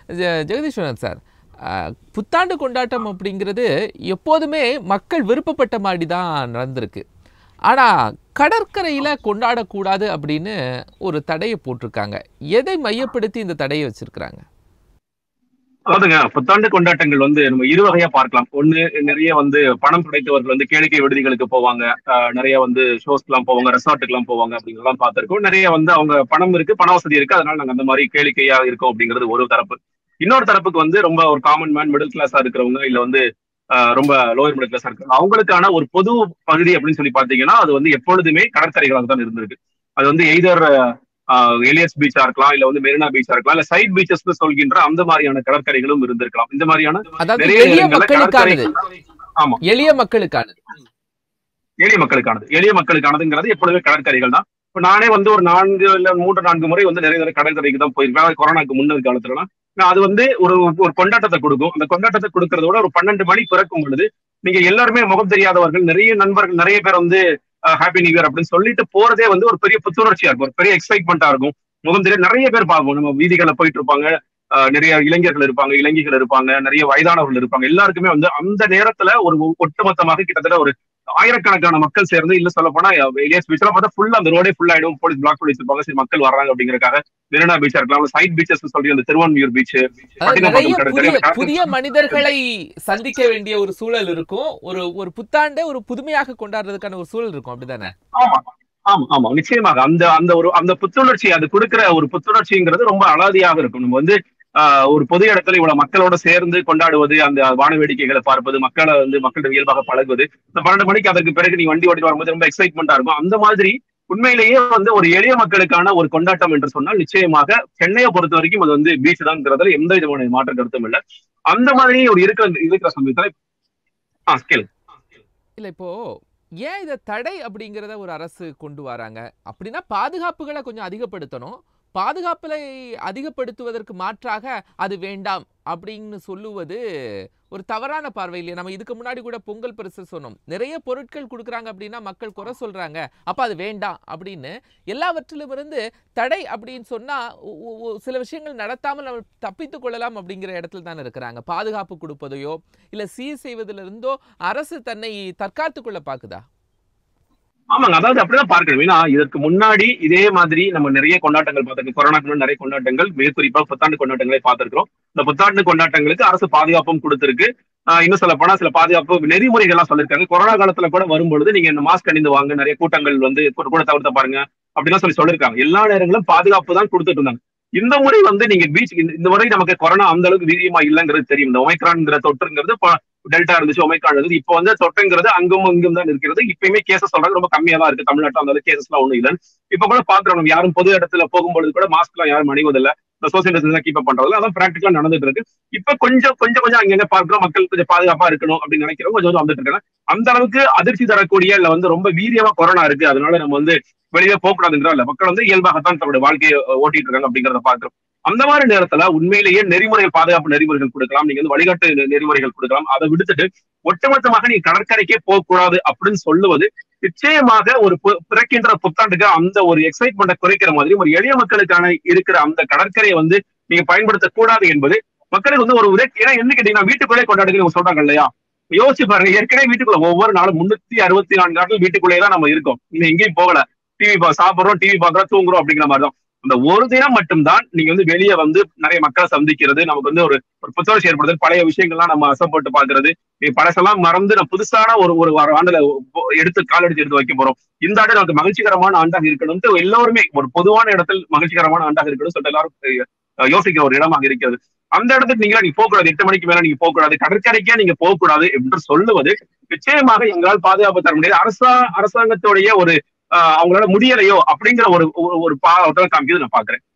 ஜெ- Jegatheeswaran sir அஹ், புத்தாண்டு கொண்டாட்டம் அப்படிங்கிறது எப்போதுமே மக்கள் விருப்பப்பட்ட மாதிரி தான் நடந்திருக்கு ஆனால் கடற்கரையில் கொண்டாடக்கூடாது அப்படின்னு ஒரு தடையை போட்டிருக்காங்க எதை மையப்படுத்தி இந்த தடையை வச்சிருக்கிறாங்க அதாவதுங்க புத்தாண்டு கொண்டாட்டங்கள் வந்து நம்ம இரு வகையா பார்க்கலாம் ஒண்ணு நிறைய வந்து பணம் படைத்தவர்கள் வந்து கேளிக்கை விடுதிகளுக்கு போவாங்க ஆஹ் நிறைய வந்து ஷோஸ்க்கு எல்லாம் போவாங்க ரெசார்ட்டுக்கு எல்லாம் போவாங்க அப்படிங்கறதெல்லாம் பார்த்திருக்கோம் நிறைய வந்து அவங்க பணம் இருக்கு பண வசதி இருக்கு அதனால நாங்க அந்த மாதிரி கேளிக்கையா இருக்கோம் அப்படிங்கிறது ஒரு தரப்பு இன்னொரு தரப்புக்கு வந்து ரொம்ப ஒரு காமன் மேன் மிடில் கிளாஸா இருக்கிறவங்க இல்ல வந்து ஆஹ் ரொம்ப லோயர் மிடில் கிளாஸா இருக்கிறவங்க அவங்களுக்கான ஒரு பொது பகுதி அப்படின்னு சொல்லி பாத்தீங்கன்னா அது வந்து எப்பொழுதுமே கடற்கரைகளாக தான் இருந்திருக்கு அது வந்து எய்தர் எலியஸ் பீச்சா இருக்கலாம் இல்ல வந்து மெரினா பீச்சா இருக்கலாம் இல்ல சைட் பீச்சஸ் சொல்கின்ற அந்த மாதிரியான கடற்கரைகளும் இருந்திருக்கலாம் இந்த மாதிரியான அதாவது நிறைய எளிய இடங்கள்ல மக்களுக்கானது கடற்கரை ஆமா எளிய மக்களுக்கானது எளிய மக்களுக்கானது எளிய மக்களுக்கானதுங்கிறது எப்பொழுதுமே கடற்கரைகள் தான் இப்ப நானே வந்து ஒரு நான்கு இல்ல மூன்று நான்கு முறை வந்து நிறைய நிறைய கடற்கரைக்கு தான் போயிருக்கேன் கொரோனாக்கு முன்னர் காலத்துலலாம் நான் அது வந்து ஒரு ஒரு கொண்டாட்டத்தை கொடுக்கும் அந்த கொண்டாட்டத்தை கொடுக்கறத விட ஒரு பன்னெண்டு மணி பிறக்கும் பொழுது நீங்க எல்லாருமே முகம் தெரியாதவர்கள் நிறைய நண்பர்கள் நிறைய பேர் வந்து ஹாப்பி நியூ இயர் அப்படின்னு சொல்லிட்டு போறதே வந்து ஒரு பெரிய புத்துணர்ச்சியா இருக்கும் ஒரு பெரிய எக்ஸைட்மெண்டா இருக்கும் முகம் தெரிய நிறைய பேர் பார்ப்போம் நம்ம வீதிகளை போயிட்டு இருப்பாங்க ஆஹ் நிறைய இளைஞர்கள் இருப்பாங்க இளைஞர்கள் இருப்பாங்க நிறைய வயதானவர்கள் இருப்பாங்க எல்லாருக்குமே வந்து அந்த நேரத்துல ஒரு ஒட்டுமொத்தமாக கிட்டத்தட்ட ஒரு ஆயிரக்கணக்கான மக்கள் சேர்ந்து இல்ல சொல்ல போனா எலியஸ் பீச்ல பார்த்தா ஃபுல்லா அந்த ரோடே ஃபுல் ஆயிடும் போலீஸ் பிளாக் பண்ணி வச்சிருப்பாங்க சரி மக்கள் வர்றாங்க அப்படிங்கறக்காக மெரினா பீச்சா இருக்கலாம் சைட் பீச்சஸ் சொல்லி அந்த திருவான்மியூர் பீச் அதாவது நிறைய புதிய புதிய மனிதர்களை சந்திக்க வேண்டிய ஒரு சூழல் இருக்கும் ஒரு ஒரு புத்தாண்டை ஒரு புதுமையாக கொண்டாடுறதுக்கான ஒரு சூழல் இருக்கும் அப்படிதானே ஆமா ஆமா ஆமா நிச்சயமாக அந்த அந்த ஒரு அந்த புத்துணர்ச்சி அது கொடுக்கிற ஒரு புத்துணர்ச்சிங்கிறது ரொம்ப அலாதியாக இருக்கும் நம்ம வந்து ஆஹ் ஒரு பொது இடத்துல இவ்வளவு மக்களோட சேர்ந்து கொண்டாடுவது அந்த வான வேடிக்கைகளை பார்ப்பது மக்களை வந்து மக்களிடம் இயல்பாக பழகுவது இந்த பன்னெண்டு மணிக்கு அதற்கு பிறகு நீ வண்டி ஓட்டி வரும்போது ரொம்ப எக்ஸைட்மெண்டா இருக்கும் அந்த மாதிரி உண்மையிலேயே வந்து ஒரு எளிய மக்களுக்கான ஒரு கொண்டாட்டம் என்று சொன்னால் நிச்சயமாக சென்னையை பொறுத்த வரைக்கும் அது வந்து பீச் தான்ங்கிறதுல எந்த விதமான மாற்று கருத்தும் இல்லை அந்த மாதிரி ஒரு இருக்கிற இருக்கிற சமயத்துல ஆ கேளு இல்ல இப்போ ஏன் இதை தடை அப்படிங்கிறத ஒரு அரசு கொண்டு வராங்க அப்படின்னா பாதுகாப்புகளை கொஞ்சம் அதிகப்படுத்தணும் பாதுகாப்புகளை அதிகப்படுத்துவதற்கு மாற்றாக அது வேண்டாம் அப்படின்னு சொல்லுவது ஒரு தவறான பார்வை இல்லையா நம்ம இதுக்கு முன்னாடி கூட பொங்கல் பரிசு சொன்னோம் நிறைய பொருட்கள் கொடுக்குறாங்க அப்படின்னா மக்கள் குறை சொல்றாங்க அப்ப அது வேண்டாம் அப்படின்னு எல்லாவற்றிலும் இருந்து தடை அப்படின்னு சொன்னா ஒ- ஒ- ஒ- சில விஷயங்கள் நடத்தாமல் நம்ம தப்பித்துக் கொள்ளலாம் அப்படிங்கிற இடத்துல தானே இருக்கிறாங்க பாதுகாப்பு கொடுப்பதையோ இல்ல சீர் செய்வதிலிருந்தோ அரசு தன்னை தற்காத்துக் கொள்ள பாக்குதா ஆமாங்க அதாவது அப்படிதான் பார்க்கணும் ஏன்னா இதற்கு முன்னாடி இதே மாதிரி நம்ம நிறைய கொண்டாட்டங்கள் பார்த்திருக்கோம் கொரோனாக்கு முன்னாடி நிறைய கொண்டாட்டங்கள் மிக குறிப்பா புத்தாண்டு கொண்டாட்டங்களை பார்த்திருக்கிறோம் இந்த புத்தாண்டு கொண்டாட்டங்களுக்கு அரசு பாதுகாப்பும் கொடுத்திருக்கு ஆஹ் இன்னும் சொல்ல போனா சில பாதுகாப்பு நெறிமுறைகள்லாம் சொல்லியிருக்காங்க கொரோனா காலத்துல கூட வரும்பொழுது நீங்க இந்த மாஸ்க் அணிந்து வாங்க நிறைய கூட்டங்கள் வந்து கூட கூட தவிர்த்த பாருங்க அப்படிலாம் சொல்லி சொல்லியிருக்காங்க எல்லா நேரங்களும் பாதுகாப்பு தான் கொடுத்துட்டு இருந்தாங்க இந்த முறை வந்து நீங்க பீச் இந்த முறை நமக்கு கொரோனா அந்த அளவுக்கு வீரியமா இல்லைங்கிறது தெரியும் இந்த ஒமைக்ரான்ங்கிற தொற்றுங்கிறது ப- டெல்டா இருந்துச்சு ஒமைக்ரான் இருந்துச்சு இப்போ வந்து தொற்றுங்கிறது அங்கும் இங்கும் தான் இருக்கிறது இப்பயுமே கேசஸ் சொல்றாங்க ரொம்ப கம்மியா தான் இருக்கு தமிழ்நாட்டில் அந்த கேசஸ் எல்லாம் ஒண்ணும் இல்லை இப்ப கூட பாக்குறோம் நம்ம யாரும் பொது இடத்துல போகும்பொழுது கூட மாஸ்க் எல்லாம் யாரும் அணிவதில்லை இந்த சோசியல் டிஸ்டன்ஸ் கீப் பண்றதுல அதான் பிராக்டிகலா நடந்துட்டு இருக்கு இப்ப கொஞ்சம் கொஞ்சம் கொஞ்சம் அங்கங்க பார்க்கிறோம் மக்கள் கொஞ்சம் பாதுகாப்பா இருக்கணும் அப்படின்னு நினைக்கிறவங்க கொஞ்சம் கொஞ்சம் வந்துட்டு இருக்காங்க அந்த அளவுக்கு அதிர்ச்சி தரக்கூடிய இல்ல வந்து ரொம்ப வீரியமா கொரோனா இருக்கு அதனால நம்ம வந்து வெளியே போகக்கூடாதுங்கிற இல்ல மக்கள் வந்து இயல்பாகத்தான் தன்னுடைய வாழ்க்கையை ஓட்டிட்டு இருக்காங்க அப்படிங்கறத பாக்குறோம் அந்த மாதிரி நேரத்துல உண்மையிலேயே நெறிமுறை பாதுகாப்பு நெறிமுறைகள் கொடுக்கலாம் நீங்க வந்து வழிகாட்டு நெ- நெறிமுறைகள் கொடுக்கலாம் அதை விடுத்துட்டு ஒட்டுமொத்தமாக நீங்க கடற்கரைக்கே போகக்கூடாது அப்படின்னு சொல்லுவது நிச்சயமாக ஒரு பு- பிறக்கின்ற புத்தாண்டுக்கு அந்த ஒரு எக்ஸைட்மெண்ட்டை குறைக்கிற மாதிரி ஒரு எளிய மக்களுக்கான இருக்கிற அந்த கடற்கரையை வந்து நீங்க பயன்படுத்தக்கூடாது என்பது மக்களுக்கு வந்து ஒரு உரை- ஏன்னா என்ன கேட்டீங்கன்னா வீட்டுக்குள்ளே கொண்டாடுங்க சொல்றாங்க இல்லையா யோசிச்சு பாருங்க ஏற்கனவே வீட்டுக்குள்ள ஒவ்வொரு நாளும் முன்னூத்தி அறுபத்தி நான்கு நாட்கள் வீட்டுக்குள்ளேயே தான் நம்ம இருக்கோம் நீங்க எங்கேயும் போகல டிவி சாப்பிடுறோம் டிவி பாக்குறோம் தூங்குறோம் அப்படிங்கிற மாதிரி தான் அந்த ஒரு தினம் மட்டும்தான் நீங்க வந்து வெளியே வந்து நிறைய மக்களை சந்திக்கிறது நமக்கு வந்து ஒரு ஒரு புத்துணர்ச்சி ஏற்படுது பழைய விஷயங்கள்லாம் நம்ம அசைப்பட்டு பாக்குறது நீ பழசெல்லாம் மறந்து நம்ம புதுசான ஒரு ஒரு வார ஆண்டுல ஒ- எடுத்து காலெடுத்து எடுத்து வைக்க போறோம் இந்த ஆண்டு நமக்கு மகிழ்ச்சிகரமான ஆண்டாக இருக்கணும்னு எல்லாருமே ஒரு பொதுவான இடத்தில் மகிழ்ச்சிகரமான ஆண்டாக இருக்கணும்னு சொல்லிட்டு எல்லாரும் அஹ், யோசிக்கிற ஒரு இடமாக இருக்கிறது அந்த இடத்துக்கு நீங்க நீங்க போகக்கூடாது எட்டு மணிக்கு மேல நீங்க போகக்கூடாது கடற்கரைக்கே நீங்க போகக்கூடாது என்று சொல்லுவது நிச்சயமாக எங்களால் பாதுகாப்பு தர முடியாது அரசா அரசாங்கத்துடைய ஒரு ஆஹ் அவங்களால முடியலையோ அப்படிங்கிற ஒரு ஒரு- ஒரு பாவத்தை காமிக்கிறது நான் பாக்குறேன்